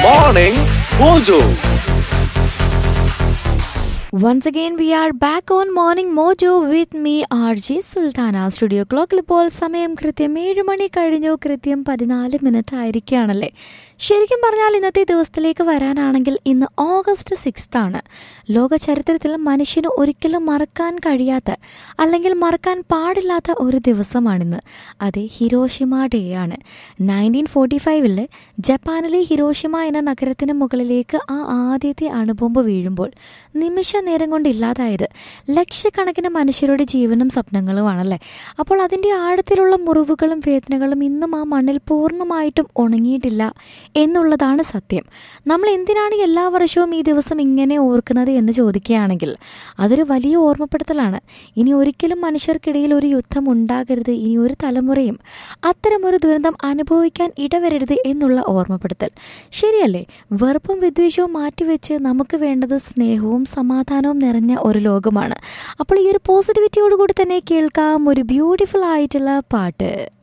Morning Mojo. Once again, we are back on Morning Mojo with me, RJ Sulthana studio ക്ലോക്കിൽ ഇപ്പോൾ സമയം കൃത്യം ഏഴ് മണി കഴിഞ്ഞു കൃത്യം പതിനാല് മിനിറ്റ് ആയിരിക്കുകയാണല്ലേ ശരിക്കും പറഞ്ഞാൽ ഇന്നത്തെ ദിവസത്തിലേക്ക് വരാനാണെങ്കിൽ ഇന്ന് ഓഗസ്റ്റ് സിക്സ്ത് ആണ് ലോക ചരിത്രത്തിൽ മനുഷ്യന് ഒരിക്കലും മറക്കാൻ കഴിയാത്ത അല്ലെങ്കിൽ മറക്കാൻ പാടില്ലാത്ത ഒരു ദിവസമാണിന്ന് അത് ഹിരോഷിമ ഡേ ആണ് നയൻറ്റീൻ ഫോർട്ടി ഫൈവില് ജപ്പാനിലെ ഹിരോഷിമ എന്ന നഗരത്തിന് മുകളിലേക്ക് ആ ആദ്യത്തെ അണുബോംബ് വീഴുമ്പോൾ നിമിഷ നേരം കൊണ്ട് ഇല്ലാതായത് ലക്ഷക്കണക്കിന് മനുഷ്യരുടെ ജീവനും സ്വപ്നങ്ങളുമാണല്ലേ അപ്പോൾ അതിൻ്റെ ആഴത്തിലുള്ള മുറിവുകളും വേദനകളും ഇന്നും ആ മണ്ണിൽ പൂർണ്ണമായിട്ടും ഉണങ്ങിയിട്ടില്ല എന്നുള്ളതാണ് സത്യം നമ്മൾ എന്തിനാണ് എല്ലാ വർഷവും ഈ ദിവസം ഇങ്ങനെ ഓർക്കുന്നത് എന്ന് ചോദിക്കുകയാണെങ്കിൽ അതൊരു വലിയ ഓർമ്മപ്പെടുത്തലാണ് ഇനി ഒരിക്കലും മനുഷ്യർക്കിടയിൽ ഒരു യുദ്ധം ഉണ്ടാകരുത് ഇനി ഒരു തലമുറയും അത്തരമൊരു ദുരന്തം അനുഭവിക്കാൻ ഇടവരരുത് എന്നുള്ള ഓർമ്മപ്പെടുത്തൽ ശരിയല്ലേ വെറുപ്പും വിദ്വേഷവും മാറ്റിവെച്ച് നമുക്ക് വേണ്ടത് സ്നേഹവും സമാധാനവും നിറഞ്ഞ ഒരു ലോകമാണ് അപ്പോൾ ഈ ഒരു പോസിറ്റിവിറ്റിയോടുകൂടി തന്നെ കേൾക്കാം ഒരു ബ്യൂട്ടിഫുൾ ആയിട്ടുള്ള പാട്ട്